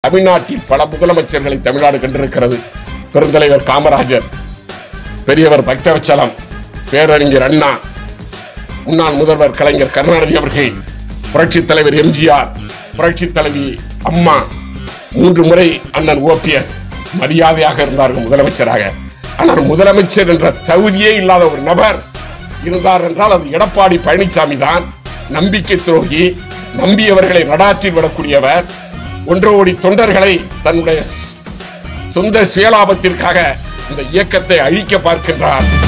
தமிழ்நாட்டில் பல முதலமைச்சர்களை தமிழ்நாடு கண்டிருக்கிறது பெருந்தலைவர் காமராஜர் பெரியவர் பக்தவச்சலம் பேரறிஞர் அண்ணா முன்னாள் முதல்வர் கலைஞர் கருணாநிதி அவர்கள் புரட்சி தலைவர் எம்ஜிஆர் புரட்சி தலைவி அம்மா மூன்று முறை அண்ணன் ஓபிஎஸ் மரியாதையாக இருந்தார்கள் முதலமைச்சராக ஆனால் முதலமைச்சர் என்ற தகுதியே இல்லாத ஒரு நபர் இருந்தார் என்றால் அது எடப்பாடி பழனிசாமி தான் நம்பிக்கை துரோகி நம்பியவர்களை நடாற்றி விடக்கூடியவர் ஒன்றரை கோடி தொண்டர்களை தன்னுடைய சொந்த சுயலாபத்திற்காக இந்த இயக்கத்தை அழிக்க பார்க்கின்றார்